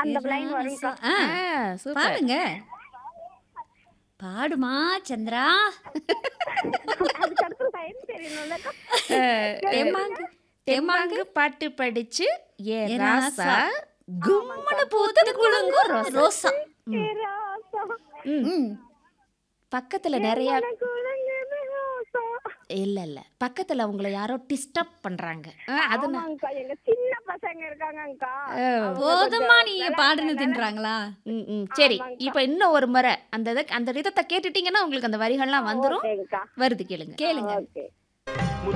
அந்த லைன் வரும்க்கா ஆ, ஆ, சூப்பர் பாருங்க பாடுமா சந்திரா அதுக்கு அடுத்து லைன் தெரியணும்லக்கா தெம்மாங்கு தெம்மாங்கு பாட்டு படிச்சு ஏ ஏ ராசா ராசா. கும்மன பூத்து குலுங்கு ரோசா ரோசா ஏ ராசா, ம் பக்கத்துல நிறைய குலங்குது ராசா. இல்ல இல்ல பக்கத்துல உங்களை யாரோ டிஸ்டர்ப் பண்றாங்க ஆ, அது நான்- ஆமாங்கக்கா, எங்க சின்ன பசங்க இருக்காங்கக்கா போதுமா நீங்க பாடுனதுன்றாங்களா ம், ம், சரி இப்ப இன்னும் ஒரு முறை அந்த இதை அந்த ரிதத்தை கேட்டுட்டீங்கன்னா உங்களுக்கு அந்த வரிகள்லாம் வந்துரும் ஓகேங்கக்கா வருது கேளுங்க கேளுங்க ஓகே